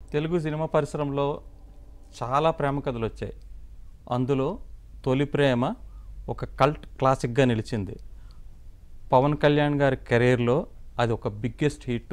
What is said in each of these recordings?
Telugu cinema పరిశ్రమలో చాలా ప్రేమ కథలు వచ్చాయి అందులో తొలి ప్రేమ ఒక కల్ట్ క్లాసిక్గా నిలిచింది పవన్ కళ్యాణ్ గారి కెరీర్లో అది ఒక బిగ్గెస్ట్ హిట్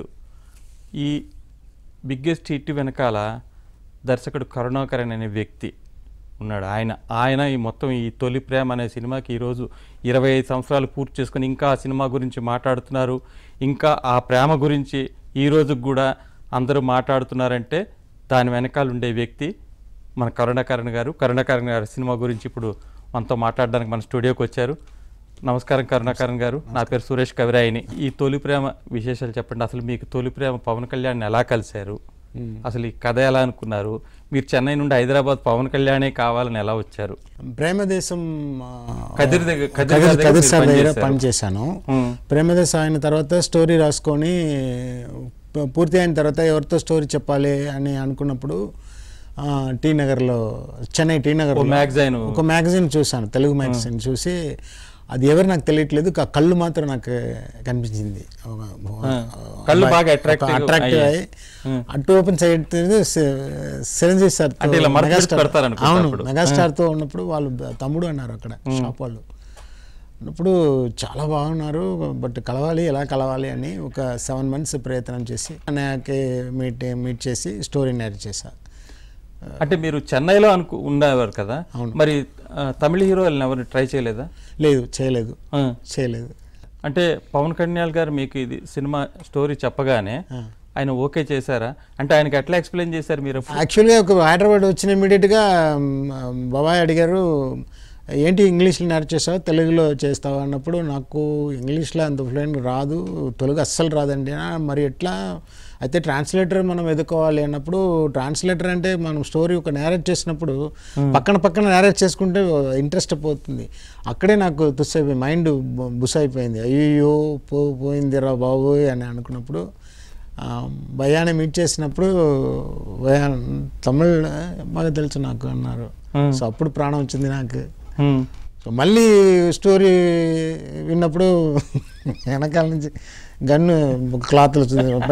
ఈ బిగ్గెస్ట్ హిట్ వెనకాల దర్శకుడు కరుణాకరణ్ అనే వ్యక్తి ఉన్నాడు ఆయన ఆయన ఈ మొత్తం ఈ తొలి ప్రేమ అనే సినిమాకి ఈరోజు ఇరవై ఐదు సంవత్సరాలు పూర్తి చేసుకుని ఇంకా ఆ సినిమా గురించి మాట్లాడుతున్నారు ఇంకా ఆ ప్రేమ గురించి ఈ రోజుకి కూడా అందరూ మాట్లాడుతున్నారంటే దాని వెనకాల ఉండే వ్యక్తి మన కరుణాకరణ్ గారు కరుణాకరణ్ గారి సినిమా గురించి ఇప్పుడు మనతో మాట్లాడడానికి మన స్టూడియోకి వచ్చారు నమస్కారం కరుణాకరణ్ గారు నా పేరు సురేష్ కవిరాయిని ఈ తొలి ప్రేమ విశేషాలు చెప్పండి అసలు మీకు తొలి ప్రేమ పవన్ కళ్యాణ్ ఎలా కలిశారు అసలు ఈ కథ ఎలా అనుకున్నారు మీరు చెన్నై నుండి హైదరాబాద్ పవన్ కళ్యాణే కావాలని ఎలా వచ్చారు ప్రేమదేశం ఆ, కదిరి దగ్గర- కదిరి కదిరి- దగ్గర కదిరి మీరు సార్ దగ్గర పనిచేశారు. పనిచేశాను ఉమ్. ప్రేమదేశం అయిన తర్వాత స్టోరీ రాసుకొని ప- పూర్తి అయిన తర్వాత ఎవరితో స్టోరీ చెప్పాలి అని అనుకున్నప్పుడు ఆ, టీ నగర్లో చెన్నై టీ నగర్ ఓ magazine. ఒక మ్యాగజైన్ చూశాను తెలుగు మ్యాగజైన్ చూసి అది ఎవరు నాకు తెలియట్లేదు కా- కళ్ళు మాత్రం నాకు కనిపించింది కళ్ళు బాగా attractive అట్రాక్టివ్ అయ్యాయి. అయ్యి అటు ఓపెన్ సైడ్ చిరంజీవి సార్ అంటే ఇలా మడత పెట్టి పెడతారు అనుకుంటా అవును అప్పుడు. మెగాస్టార్తో ఉన్నప్పుడు వాళ్ళు తమ్ముడు అన్నారు అక్కడ షాప్ వాళ్ళు అప్పుడు చాలా బాగున్నారు బట్ కలవాలి ఎలా కలవాలి అని ఒక సెవెన్ మంత్స్ ప్రయత్నం చేసి నాకు మీట్ మీట్ చేసి స్టోరీ నేర్ చేశా అంటే మీరు చెన్నైలో అనుకు ఉండేవారు కదా అవును. మరి ఆ, తమిళ హీరోలను ఎవరు ట్రై చేయలేదా లేదు చేయలేదు ఆ. చేయలేదు అంటే పవన్ కళ్యాణ్ గారు మీకు ఇది సినిమా స్టోరీ చెప్పగానే ఆయన ఓకే చేశారా అంటే ఆయనకి ఎట్లా ఎక్స్ప్లెయిన్ చేశారు మీరు అప్పుడు? యాక్చువల్గా ఒక హైదరాబాద్ వచ్చిన ఇమీడియట్గా బాబాయ్ అడిగారు ఏంటి ఇంగ్లీష్లో నేర్చు చేసావు తెలుగులో చేస్తావు అన్నప్పుడు నాకు ఇంగ్లీష్లో అంత ఫ్లూయెంట్ రాదు తెలుగు అస్సలు రాదండి "ఆ, మరి ఎట్లా అయితే ట్రాన్స్లేటర్ మనం ఎదుకోవాలి అన్నప్పుడు ట్రాన్స్లేటర్ అంటే మనం స్టోరీ ఒక నేరేట్ చేసినప్పుడు పక్కన పక్కన నేరేట్ చేసుకుంటే ఇంట్రెస్ట్ పోతుంది అక్కడే నాకు తుస్సైపోయి మైండ్ బుస్ అయిపోయింది అయ్యో పో పోయిందిరా బాబు అని అనుకున్నప్పుడు ఆ, భయాన్ని మీట్ చేసినప్పుడు భయా తమిళ్ బాగా తెలుసు నాకు అన్నారు Hmm. సో అప్పుడు ప్రాణం వచ్చింది నాకు హ్మ్. సో మళ్ళీ స్టోరీ విన్నప్పుడు వెనకాల నుంచి గన్ను క్లాత్లు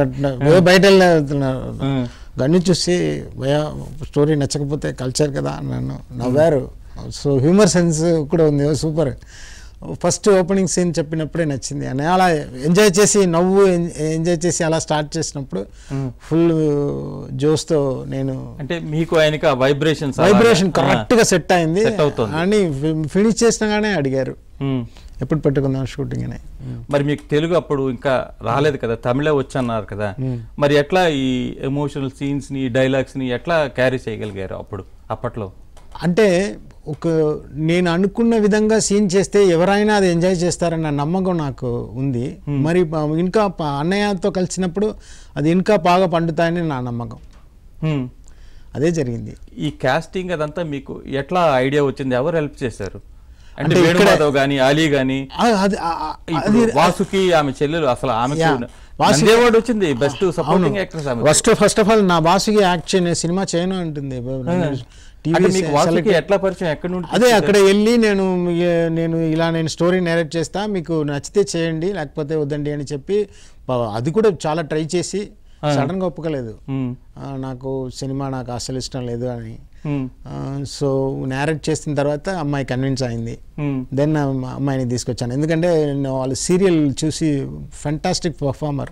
బయట వెళ్తున్నారు హ్మ్. గన్ను చూసి భయ స్టోరీ నచ్చకపోతే కల్చర్ కదా నన్ను నవ్వారు సో హ్యూమర్ సెన్స్ కూడా ఉంది సూపర్ ఫస్ట్ ఓపెనింగ్ సీన్ చెప్పినప్పుడే నచ్చింది అని అలా ఎంజాయ్ చేసి నవ్వు ఎంజాయ్ చేసి అలా స్టార్ట్ చేసినప్పుడు ఫుల్ జోస్తో నేను అంటే మీకు ఆయనకి ఆ వైబ్రేషన్స్ వైబ్రేషన్ కరెక్ట్ గా సెట్ అయింది Set అవుతోంది. అని ఫినిష్ చేసినగానే అడిగారు ఎప్పుడు పెట్టుకుందాం షూటింగ్ అని మరి మీకు తెలుగు అప్పుడు ఇంకా రాలేదు కదా తమిళే వచ్చన్నారు కదా మరి ఎట్లా ఈ ఎమోషనల్ సీన్స్ ని డైలాగ్స్ ని ఎట్లా క్యారీ చేయగలిగారు అప్పుడు అప్పట్లో అంటే ఒక నేను అనుకున్న విధంగా సీన్ చేస్తే ఎవరైనా అది ఎంజాయ్ చేస్తారన్న నమ్మకం నాకు ఉంది మరి ప- ఇంకా ప- అన్నయ్యతో కలిసినప్పుడు అది ఇంకా బాగా పండుతాయని నా నమ్మకం హ్మ్. అదే జరిగింది ఈ కాస్టింగ్ అదంతా మీకు ఎట్లా ఐడియా వచ్చింది ఎవరు హెల్ప్ చేశారు అంటే అంటే ఇక్కడ- వేణుమాధవ్ గాని అలీ గాని ఆ, అది ఆ, ఆ, ఇప్పుడు వాసుకి ఆమె చెల్లెలు అసలు ఆమె యా. వాసు- అవార్డు వచ్చింది బెస్ట్ సపోర్టింగ్ యాక్ట్రెస్ ఆమె ఫస్ట్ ఫస్ట్ ఆఫ్ ఆల్ నా బాసుకి యాక్ట్ చేయని సినిమా చేయను అంటుంది అంటే టీవీ మీకు వాసుకి ఎట్లా పరిచయం ఎక్కడి నుండి అదే అక్కడ వెళ్ళి నేను ఏ- నేను ఇలా నేను స్టోరీ నేరేట్ చేస్తా మీకు నచ్చితే చేయండి లేకపోతే వద్దండి అని చెప్పి ప- అది కూడా చాలా ట్రై చేసి సడన్గా ఒప్పుకోలేదు హ్మ్. ఆ, నాకు సినిమా నాకు అసలు ఇష్టం లేదు అని హ్మ్. సో నేరేట్ చేసిన తర్వాత అమ్మాయి కన్విన్స్ అయింది హ్మ్. దెన్ అమ్మాయిని తీసుకొచ్చాను ఎందుకంటే నేను వాళ్ళ సీరియల్ చూసి ఫెంటాస్టిక్ పర్ఫార్మర్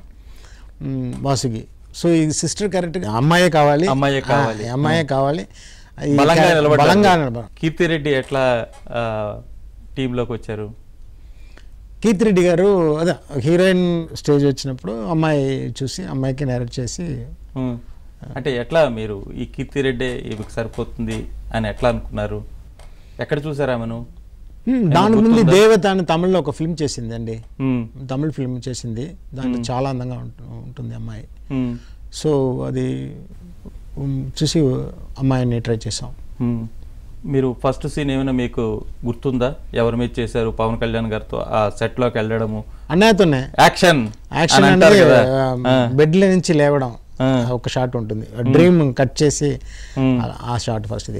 వాసుకి సో ఈ సిస్టర్ కరెక్ట్గా అమ్మాయే కావాలి అమ్మాయే కావాలి. ఆ, అమ్మాయే కావాలి ఈ బలంగా క్యారెక్టర్ నిలబడ్డారు. బలంగా నిలబడ కీర్తిరెడ్డి ఎట్లా ఆ, టీంలోకి వచ్చారు కీర్తిరెడ్డి గారు అదే హీరోయిన్ స్టేజ్ వచ్చినప్పుడు అమ్మాయి చూసి అమ్మాయికి నేరేట్ చేసి హ్మ్. అంటే ఎట్లా మీరు ఈ కీర్తిరెడ్డి ఈమెకు సరిపోతుంది అని ఎట్లా అనుకున్నారు ఎక్కడ చూసారా ఆమెను హ్మ్, దాని ముందు దేవత అని తమిళ్లో ఒక ఫిల్మ్ చేసింది అండి హ్మ్. తమిళ్ ఫిల్మ్ చేసింది దాంట్లో చాలా అందంగా ఉంటు- ఉంటుంది అమ్మాయి హ్మ్. సో అది ఉమ్, చూసి అమ్మాయిని ట్రై చేసాం హ్మ్. మీరు ఫస్ట్ సీన్ ఏమైనా మీకు గుర్తుందా ఎవరి మీద చేశారు పవన్ కళ్యాణ్ గారితో ఆ సెట్ లోకి వెళ్ళడము అన్నయ్యతోనే యాక్షన్ యాక్షన్ అని అంటారు అంటే కదా ఆ. బెడ్ల నుంచి లేవడం ఆ. ఒక షాట్ ఉంటుంది డ్రీమ్ కట్ చేసి హ్మ్. ఆ- ఆ షాట్ ఫస్ట్ తీసా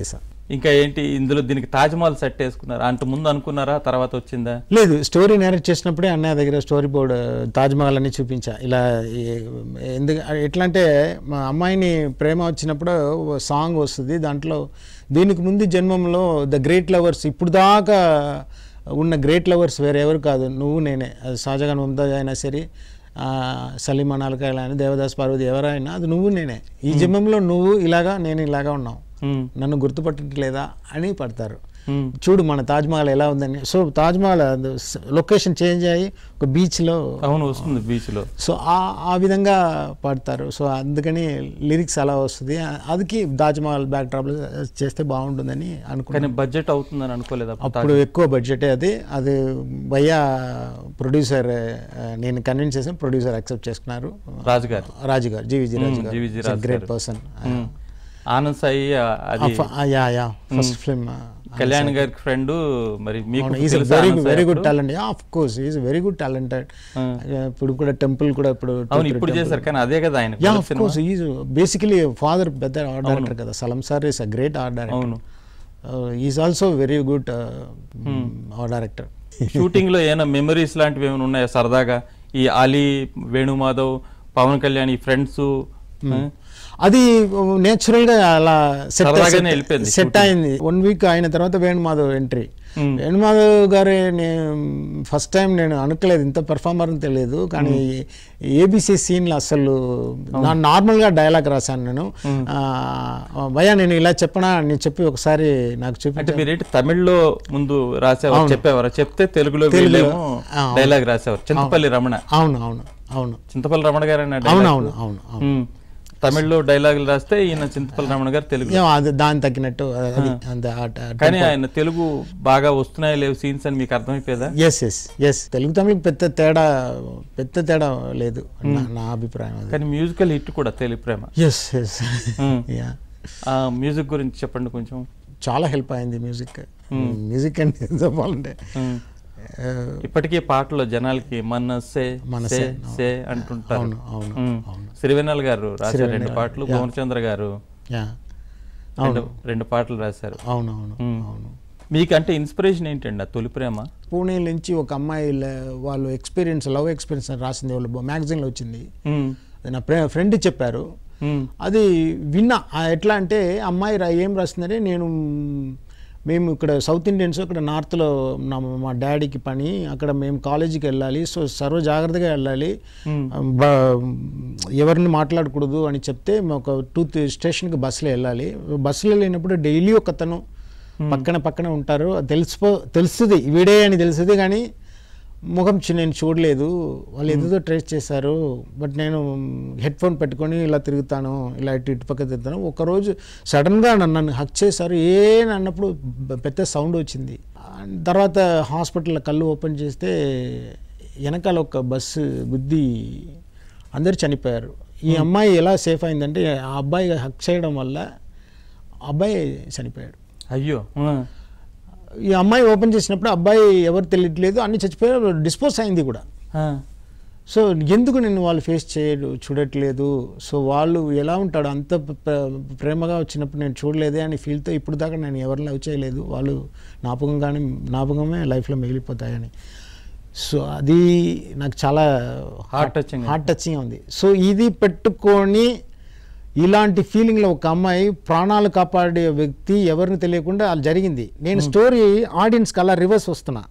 ఇంకా ఏంటి ఇందులో దీనికి తాజ్మహల్ సెట్ వేసుకున్నారా అంత ముందు అనుకున్నారా తర్వాత వచ్చిందా లేదు స్టోరీ నేరేట్ చేసినప్పుడే అన్నయ్య దగ్గర స్టోరీ బోర్డ్ తాజ్మహల్ అని చూపించా ఇలా ఈ- ఎందుకు ఎట్లా అంటే మా అమ్మాయిని ప్రేమ వచ్చినప్పుడు సాంగ్ వస్తుంది దాంట్లో దీనికి ముందు జన్మంలో ద గ్రేట్ లవర్స్ ఇప్పుడు దాకా ఉన్న గ్రేట్ లవర్స్ వేరెవరు కాదు నువ్వు నేనే అది షాజహాన్ ముంతాజ్ అయినా సరే ఆ, సలీం అనాలకాయలు అయినా దేవదాస్ పార్వతి ఎవరైనా అది నువ్వు నేనే ఈ జన్మంలో నువ్వు ఇలాగా నేను ఇలాగా ఉన్నావు ఉమ్, నన్ను గుర్తుపట్టట్లేదా అని పడతారు ఉమ్, చూడు మన తాజ్మహల్ ఎలా ఉందని సో తాజ్మహల్ లొకేషన్ చేంజ్ అయ్యి ఒక బీచ్లో అవును వస్తుంది బీచ్ లో సో ఆ ఆ విధంగా పాడతారు సో అందుకని లిరిక్స్ అలా వస్తుంది అదికి తాజ్మహల్ బ్యాక్ డ్రాప్లో చేస్తే బాగుంటుందని అనుకున్నాను కానీ బడ్జెట్ అవుతుందని అనుకోలేదు అప్పుడు అప్పుడు ఎక్కువ బడ్జెటే అది అది భయ్యా ప్రొడ్యూసర్ నేను కన్విన్స్ చేసిన ప్రొడ్యూసర్ యాక్సెప్ట్ చేసుకున్నారు రాజు గారు రాజు గారు జీవిజీ రాజు గారు జీవీజీ రాజు గ్రేట్ గారు. Person um. ఆనంద్ సాయి ఆ, అది yeah yeah first film Kalyan గారికి ఫ్రెండ్ మరి మీకు ఈజ్ తెలుసా very Anand Sai very good అప్పుడు? Talent of course is very good talented ఆ. ఇప్పుడు కూడా టెంపుల్ కూడా ఇప్పుడు అవును ఇప్పుడు చేశారు కానీ అదే కదా ఆయన yeah of course is basically father పెద్ద ఆర్ట్ డైరెక్టర్ కదా Salam sir is a great art director అవును is also very good art director shooting లో ఏమైనా మెమరీస్ లాంటివి ఏమైనా ఉన్నాయా సరదాగా ఈ అలీ వేణుమాధవ్ పవన్ కళ్యాణ్ ఈ ఫ్రెండ్స్ అది నేచురల్ గా అలా సరదాగానే వెళ్ళిపోయింది సెట్ అయింది వన్ వీక్ అయిన తర్వాత వేణుమాధవ్ ఎంట్రీ Hmm. వేణుమాధవ్ గారే నేను ఫస్ట్ టైం నేను అనుకోలేదు ఇంత పెర్ఫార్మర్ అని తెలియదు కానీ ఏబిసి సీన్లు అసలు నా నార్మల్గా డైలాగ్ రాశాను నేను ఆ, భయ్యా నేను ఇలా చెప్పనా నేను చెప్పి ఒకసారి నాకు అంటే చూపించు మీరేంటి తమిళ్లో ముందు రాసేవారు చెప్పేవారు చెప్తే తెలుగులో వీళ్ళేమో ఆ, డైలాగ్ రాసేవారు చింతపల్లి రమణ అవును అవును అవును చింతపల్లి రమణ గారు అన్న అవును dialogue. అవును అవును అవును ఉమ్. తమిళ్లో డైలాగులు రాస్తే ఈయన చింతపల్లి రమణ గారు తెలుగు ఏమో అది దాని తగ్గినట్టు అది అంత కానీ ఆయన తెలుగు బాగా వస్తున్నాయో లేవు సీన్స్ అని మీకు అర్థమైపోయేదా ఎస్ ఎస్ ఎస్ తెలుగు తమిళకి పెద్ద తేడా పెద్ద తేడా లేదు నా- నా అభిప్రాయం అది కానీ మ్యూజికల్ హిట్ కూడా తెలుగు ప్రేమ ఎస్ ఎస్ ఉమ్. యా ఆ మ్యూజిక్ గురించి చెప్పండి కొంచెం చాలా హెల్ప్ అయింది మ్యూజిక్ మ్యూజిక్ అంటే చెప్పాలంటే ఉమ్. ఆ, ఇప్పటికీ పాటలో జనాలకి మనసే మనసే, సే సే అంటుంటారు అవును అవును ఉమ్. అవును సిరివెన్నెల గారు రాశారు రెండు సిరివెన్నెల, పాటలు యా. భువనచంద్ర గారు యా రెండు రెండు పాటలు రాశారు అవును అవును ఉమ్. అవును మీకంటే ఇన్స్పిరేషన్ ఏంటండి ఆ తొలి ప్రేమ పూణే నుంచి ఒక అమ్మాయి లే- వాళ్ళు ఎక్స్పీరియన్స్ లవ్ ఎక్స్పీరియన్స్ అని రాసింది వాళ్ళు మ్యాగజైన్లో వచ్చింది ఉమ్. అది నా ఫ్రెండ్ చెప్పారు ఉమ్. అది విన్నా ఆ ఎట్లా అంటే అమ్మాయి రా ఏం రాసిందంటే నేను మేము ఇక్కడ సౌత్ ఇండియన్స్ ఇక్కడ నార్త్లో నా మా డాడీకి పని అక్కడ మేము కాలేజీకి వెళ్ళాలి సో సర్వ జాగ్రత్తగా వెళ్ళాలి ఉమ్. బ- ఎవరిని మాట్లాడకూడదు అని చెప్తే మేము ఒక టూ త్రీ స్టేషన్కి బస్సులో వెళ్ళాలి బస్సులో వెళ్ళినప్పుడు డైలీ ఒక అతను పక్కన పక్కన ఉంటారు అది తెలిసిపో తెలుస్తుంది వీడే అని తెలుస్తుంది కానీ ముఖం చి- నేను చూడలేదు వాళ్ళు ఏదేదో ట్రేస్ చేశారు బట్ నేను హెడ్ ఫోన్ పెట్టుకొని ఇలా తిరుగుతాను ఇలా ఇటు ఇటు పక్క తిరుగుతాను ఒకరోజు సడన్గా నన్ను నన్ను హక్ చేశారు ఏ అని అన్నప్పుడు బ- పెద్ద సౌండ్ వచ్చింది ఆ తర్వాత హాస్పిటల్లో కళ్ళు ఓపెన్ చేస్తే వెనకాల ఒక బస్సు గుద్ది అందరు చనిపోయారు ఈ అమ్మాయి ఎలా సేఫ్ అయిందంటే ఆ అబ్బాయి హక్ చేయడం వల్ల ఆ అబ్బాయి చనిపోయాడు అయ్యో ఆ. ఈ అమ్మాయి ఓపెన్ చేసినప్పుడు అబ్బాయి ఎవరు తెలియట్లేదు అన్ని చచ్చిపోయారు డిస్పోజ్ అయింది కూడా ఆ. సో ఎందుకు నేను వాళ్ళు ఫేస్ చేయడు చూడట్లేదు సో వాళ్ళు ఎలా ఉంటాడు అంత ప్ర- ప్ర- ప్రేమగా వచ్చినప్పుడు నేను చూడలేదే అని ఫీల్తో ఇప్పుడు దాకా నేను ఎవరిని లవ్ చేయలేదు వాళ్ళు జ్ఞాపకంగానే జ్ఞాపకమే లైఫ్లో మిగిలిపోతాయని సో అది నాకు చాలా Heart touching. హార్ట్ టచింగ్ ఉంది సో ఇది పెట్టుకొని ఇలాంటి ఫీలింగ్లో ఒక అమ్మాయి ప్రాణాలు కాపాడే వ్యక్తి ఎవరిని తెలియకుండా అది జరిగింది నేను స్టోరీ ఆడియన్స్కి అలా రివర్స్ వస్తున్నా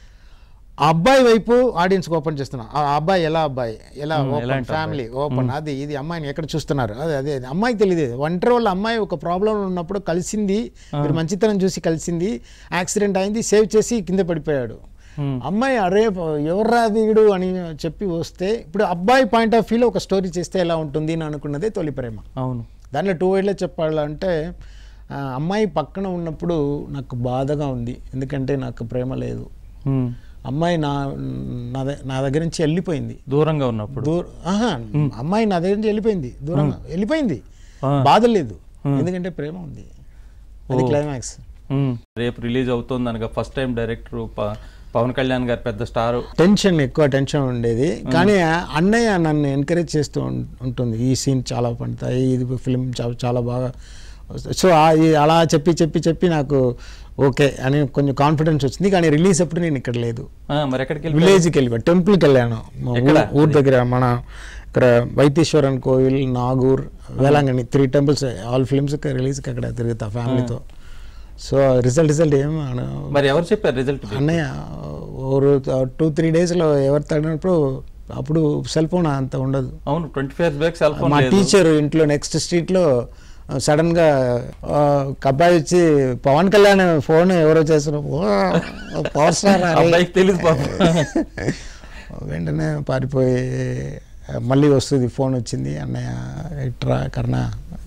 ఆ అబ్బాయి వైపు ఆడియన్స్కి ఓపెన్ చేస్తున్నా ఆ అబ్బాయి ఎలా అబ్బాయి ఎలా Hmm, ఓపెన్ ఎలాంటి ఫ్యామిలీ ఓపెన్ అది ఇది అమ్మాయిని ఎక్కడ చూస్తున్నారు అదే అదే అమ్మాయికి తెలియదు ఒంటరి వాళ్ళ అమ్మాయి ఒక ప్రాబ్లం ఉన్నప్పుడు కలిసింది మీరు మంచితనం చూసి కలిసింది యాక్సిడెంట్ అయింది సేవ్ చేసి కింద పడిపోయాడు ఉమ్. అమ్మాయి అరే ఎవర్రా వీడు అని చెప్పి వస్తే ఇప్పుడు అబ్బాయి పాయింట్ ఆఫ్ వ్యూలో ఒక స్టోరీ చేస్తే ఎలా ఉంటుంది అని అనుకున్నదే తొలి ప్రేమ అవును దాంట్లో టూ వేలో చెప్పాలంటే ఆ, అమ్మాయి పక్కన ఉన్నప్పుడు నాకు బాధగా ఉంది ఎందుకంటే నాకు ప్రేమ లేదు ఉమ్. అమ్మాయి నా నా ద- నా దగ్గర నుంచి వెళ్ళిపోయింది దూరంగా ఉన్నప్పుడు దూర ఆహా, అమ్మాయి నా దగ్గర నుంచి వెళ్ళిపోయింది దూరంగా వెళ్ళిపోయింది ఆ. బాధ లేదు ఎందుకంటే ప్రేమ ఉంది అది క్లైమాక్స్ ఉమ్. రేపు రిలీజ్ అవుతుంది అనగా first time director Pawan Kalyan గారు పెద్ద స్టార్ టెన్షన్ ఎక్కువ టెన్షన్ ఉండేది కానీ అన్నయ్య నన్ను ఎంకరేజ్ చేస్తూ ఉం- ఉంటుంది ఈ సీన్ చాలా పండుతాయి ఇది ఫిల్మ్ చాలా చాలా బాగా సో ఆ- ఈ అలా చెప్పి చెప్పి చెప్పి నాకు ఓకే అని కొంచెం కాన్ఫిడెన్స్ వచ్చింది కానీ రిలీజ్ అప్పుడు నేను ఇక్కడ లేదు ఆ, మరి ఎక్కడికి వెళ్ళి విలేజ్కి వెళ్ళి టెంపుల్కి వెళ్ళాను మా ఊరు- ఎక్కడ? ఊరు దగ్గర మన ఇక్కడ Vaitheeswaran Koil Nagore Velankanni three temples all films రిలీజ్కి అక్కడ తిరుగుతా ఫ్యామిలీతో సో రిజల్ట్ రిజల్ట్ ఏం అన- మరి ఎవరు చెప్పారు రిజల్ట్ అన్నయ్య ఓరు టూ త్రీ డేస్లో ఎవరు తగినప్పుడు అప్పుడు సెల్ ఫోన్ అంత ఉండదు అవును twenty five years back cell phone మా లేదు టీచర్ ఇంట్లో నెక్స్ట్ స్ట్రీట్లో సడన్ గా ఆ, ఒక అబ్బాయి వచ్చి పవన్ కళ్యాణ్ ఫోన్ ఎవరో చేస్తున్నారు "ఓ, పవర్ స్టార్ అరే." అబ్బాయికి తెలియదు పాపం వెంటనే పారిపోయి మళ్ళీ వస్తుంది ఫోన్ వచ్చింది అన్నయ్య ఇట్రా కర్ణ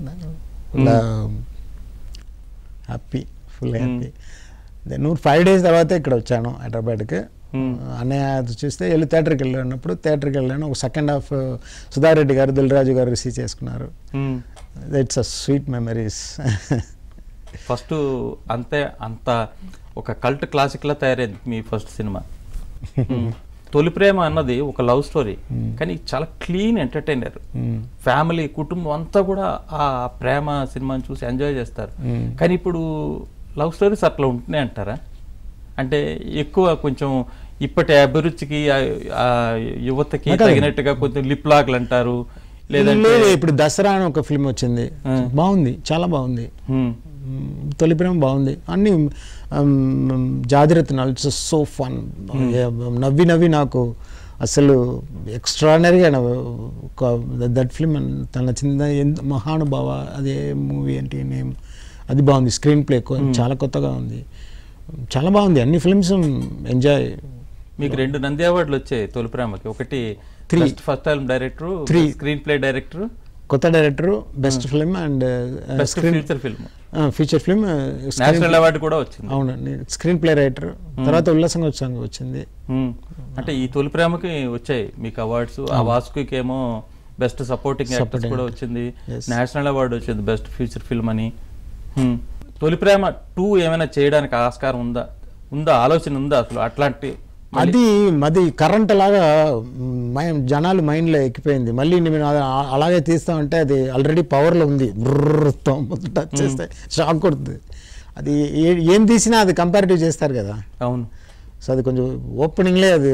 హ్యాపీ ఫుల్ హ్యాపీ నువ్వు ఫైవ్ డేస్ తర్వాత ఇక్కడ వచ్చాను హైదరాబాద్కి Hmm. అన్నయ్య అది చూస్తే వెళ్ళి థియేటర్కి వెళ్ళినప్పుడు థియేటర్కి వెళ్ళాను ఒక సెకండ్ హాఫ్ సుధారెడ్డి గారు దిల్రాజు గారు రిసీవ్ చేసుకున్నారు it's a sweet memories first అంతే అంత ఒక కల్ట్ క్లాసిక్ లా తయారైంది మీ ఫస్ట్ సినిమా మ్మ్. తొలి ప్రేమ అన్నది ఒక లవ్ స్టోరీ కానీ చాలా క్లీన్ ఎంటర్టైనర్ ఫ్యామిలీ కుటుంబం అంతా కూడా ఆ ప్రేమ సినిమాని చూసి ఎంజాయ్ చేస్తారు కానీ ఇప్పుడు లవ్ స్టోరీస్ అట్లా ఉంటున్నాయి అంటారా అంటే ఎక్కువ కొంచెం ఇప్పటి అభిరుచికి ఆ- ఆ యువతకి నాకు అది- తగినట్టుగా కొంచెం లిప్ లాగ్లు అంటారు లేదంటే లేదు ఇప్పుడు దసరా అని ఒక ఫిల్మ్ వచ్చింది బాగుంది చాలా బాగుంది మ్మ్. మ్మ్. తొలి ప్రేమ బాగుంది అన్ని జాతిరత్నాలు ఇట్స్ సో ఫన్ నవ్వి నవ్వి నాకు అసలు ఎక్స్ట్రానరీగా దట్ ఫిల్మ్ తన చిన్న ఎంత మహానుభావ అదే మూవీ అంటే నేమ్ అది బాగుంది స్క్రీన్ ప్లే చాలా కొత్తగా ఉంది చాలా బాగుంది అన్ని ఫిల్మ్స్ ఎంజాయ్ మీకు రెండు నంది అవార్డులు వచ్చాయి తొలి ప్రేమకి ఒకటి Three. First time director Three. Screen play director కొత్త director best film and best screen future film feature film national award కూడా వచ్చింది అవునండి స్క్రీన్ ప్లే రైటర్ తర్వాత ఉల్లాసంగా వచ్చాను వచ్చింది మ్మ్. అంటే ఈ తొలి ప్రేమకి వచ్చాయి మీకు అవార్డ్స్ ఆ వాసుకి ఏమో బెస్ట్ సపోర్టింగ్ యాక్టర్స్ కూడా వచ్చింది Yes. నేషనల్ అవార్డు వచ్చింది బెస్ట్ ఫ్యూచర్ ఫిల్మ్ అని మ్మ్. తొలి ప్రేమ టూ ఏమైనా చేయడానికి ఆస్కారం ఉందా ఉందా ఆలోచన ఉందా అసలు అట్లాంటి అది అది కరెంట్ లాగా మైండ్ జనాలు మైండ్లో ఎక్కిపోయింది మళ్ళీ నేను అది ఆ- అలాగే తీస్తామంటే అది ఆల్రెడీ పవర్లో ఉంది టచ్ చేస్తే షాక్ కొడుతుంది అది ఏ- ఏం తీసినా అది కంపారిటివ్ చేస్తారు కదా అవును సో అది కొంచెం ఓపెనింగ్లే అది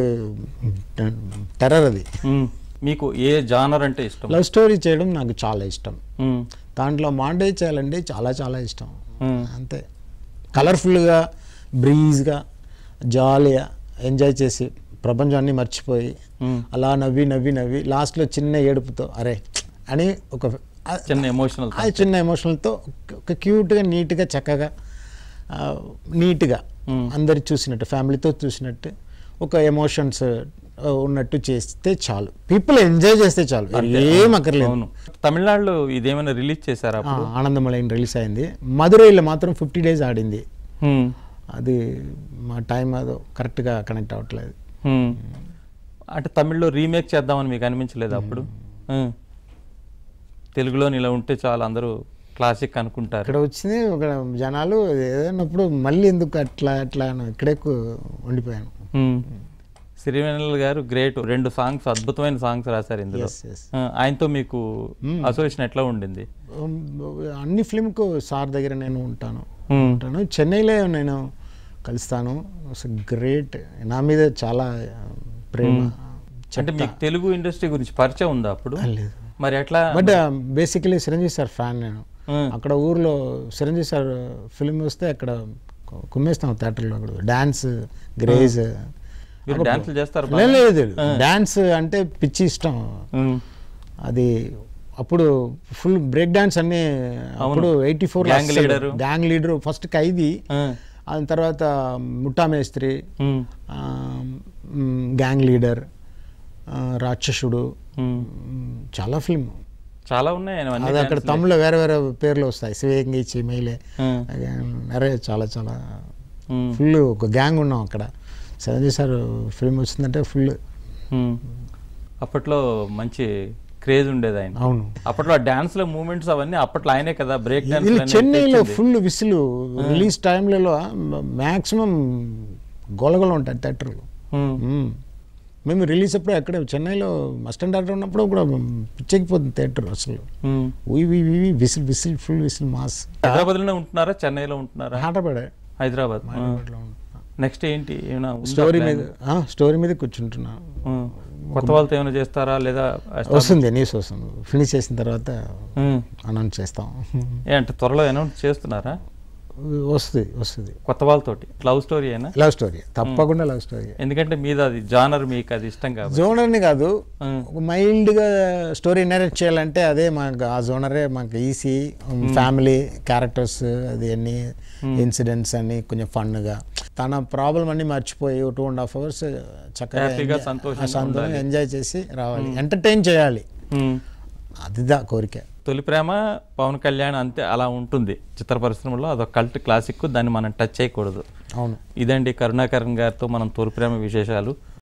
టెర్రర్ అది మ్మ్. మీకు ఏ జానర్ అంటే ఇష్టం లవ్ స్టోరీ చేయడం నాకు చాలా ఇష్టం మ్మ్. దాంట్లో మాండేజ్ చేయాలంటే చాలా చాలా ఇష్టం మ్మ్. అంతే కలర్ఫుల్గా బ్రీజ్గా జాలీగా ఎంజాయ్ చేసి ప్రపంచాన్ని మర్చిపోయి మ్మ్. అలా నవ్వి నవ్వి నవ్వి లాస్ట్లో చిన్న ఏడుపుతో అరే అని ఒక ఆ- చిన్న ఎమోషనల్ ఆ చిన్న ఎమోషనల్తో ఒక క్యూట్గా నీట్గా చక్కగా ఆ, నీట్గా మ్మ్. అందరు చూసినట్టు ఫ్యామిలీతో చూసినట్టు ఒక ఎమోషన్స్ ఉన్నట్టు చేస్తే చాలు పీపుల్ ఎంజాయ్ చేస్తే చాలు ఏం అక్కర్లేదు అవును తమిళనాడులో ఇదేమైనా రిలీజ్ చేశారా ఆ, ఆనందమలైన రిలీజ్ అయింది మధురైలో మాత్రం ఫిఫ్టీ డేస్ ఆడింది హ్మ్. అది మా టైం అదో కరెక్ట్గా కనెక్ట్ అవ్వట్లేదు హ్మ్. అంటే తమిళ్లో రీమేక్ చేద్దామని మీకు అనిపించలేదు అప్పుడు హ్మ్. తెలుగులోని ఇలా ఉంటే చాలు అందరూ క్లాసిక్ అనుకుంటారు ఇక్కడ వచ్చింది ఒక జనాలు ఏదైనప్పుడు మళ్ళీ ఎందుకు అట్లా అట్లా అని ఇక్కడే ఎక్కువ ఉండిపోయాను హ్మ్. సిరివెన్నెల గారు గ్రేట్ రెండు సాంగ్స్ అద్భుతమైన సాంగ్స్ రాశారు ఇందులో Yes, yes. ఆ, ఆయనతో మీకు అసోసియేషన్ ఎట్లా ఉండింది ఉమ్, అన్ని ఫిల్మ్కు సార్ దగ్గర నేను ఉంటాను హ్మ్. ఉంటాను చెన్నైలో నేను కలుస్తాను గ్రేట్ నా మీద చాలా ప్రేమ అంటే మీకు తెలుగు ఇండస్ట్రీ గురించి పరిచయం ఉందా అప్పుడు లేదు మరి ఎట్లా but basically Chiranjeevi sir fan నేను హ్మ్. అక్కడ ఊర్లో చిరంజీవి సార్ ఫిల్మ్ వస్తే అక్కడ కుమ్మేస్తాం థియేటర్లో అక్కడ డాన్స్ గ్రేజ్ మీరు డాన్సులు చేస్తారు లేదు లేదు డాన్స్ అంటే పిచ్చి ఇష్టం హ్మ్. అది అప్పుడు ఫుల్ బ్రేక్ డాన్స్ అన్ని అప్పుడు eighty four Gang leader. Gang leader first Khaidi ఆ. ఆ తర్వాత ముఠా మేస్త్రి హ్మ్. ఆ, మ్, గ్యాంగ్ లీడర్ ఆ, రాక్షసుడు హ్మ్. మ్, చాలా ఫిల్మ్ చాలా ఉన్నాయి ఆయన అన్ని అది అక్కడ డాన్సులే. తమిళ వేరే వేరే పేర్లు వస్తాయి శివేంగి చిమైలే హ్మ్. అరే చాలా చాలా హ్మ్. ఫుల్ ఒక గ్యాంగ్ ఉన్నాం అక్కడ చిరంజీవి సార్ ఫిల్మ్ వచ్చిందంటే ఫుల్ హ్మ్. అప్పట్లో మంచి క్రేజ్ ఉండేది ఆయన అవును అప్పట్లో డాన్స్ లో మూమెంట్స్ అవన్నీ అప్పట్లో ఆయనే కదా బ్రేక్ వీళ్ళు డాన్స్ చెన్నైలో ఫుల్ విసులు రిలీజ్ టైంలలో మ్యాక్సిమం గొలగలు ఉంటాయి థియేటర్లు మ్మ్. మేము రిలీజ్ అప్పుడు అక్కడే చెన్నైలో అసిస్టెంట్ డైరెక్టర్ ఉన్నప్పుడు కూడా పిచ్చెక్కిపోతుంది థియేటర్ అసలు మ్మ్. ఉయ్ వి వి whistle whistle full whistle mass హైదరాబాద్లోనే ఉంటున్నారా చెన్నైలో ఉంటున్నారా ఆటపడే హైదరాబాద్ హైదరాబాద్లో ఉంటున్నా. నెక్స్ట్ ఏంటి ఏమైనా ఉందా స్టోరీ plan? మీద ఆ, స్టోరీ మీద కూర్చుంటున్నా మ్మ్. కొత్త వాళ్ళతో ఏమైనా చేస్తారా లేదా వస్తుంది న్యూస్ వస్తుంది ఫినిష్ చేసిన తర్వాత మ్మ్. అనౌన్స్ చేస్తాం ఏ అంటే త్వరలో అనౌన్స్ చేస్తున్నారా వస్తుంది వస్తుంది కొత్త వాళ్ళతోటి లవ్ స్టోరీ అయినా లవ్ స్టోరీ తప్పకుండా లవ్ స్టోరీ ఎందుకంటే మీద అది జానర్ మీకు అది ఇష్టం కాబట్టి జోనర్ని కాదు మ్మ్. ఒక మైల్డ్గా స్టోరీ నరేట్ చేయాలంటే అదే మాకు ఆ జోనరే మాకు ఈసీ ఫ్యామిలీ క్యారెక్టర్స్ అది అన్ని ఇన్సిడెంట్స్ అన్ని కొంచెం ఫన్గా తన ప్రాబ్లం అన్ని మర్చిపోయి టూ అండ్ హాఫ్ అవర్స్ చక్కగా హ్యాపీగా enjoy- సంతోషంగా ఆ సంతోషంగా ఉండాలి. ఎంజాయ్ చేసి రావాలి ఎంటర్టైన్ చేయాలి మ్మ్. అదిదా కోరిక తొలి ప్రేమ పవన్ కళ్యాణ్ అంతే అలా ఉంటుంది చిత్ర పరిశ్రమలో అదొక కల్ట్ క్లాసిక్ దాన్ని మనం టచ్ చేయకూడదు అవును ఇదండి కరుణాకరణ్ గారితో మనం తొలి ప్రేమ విశేషాలు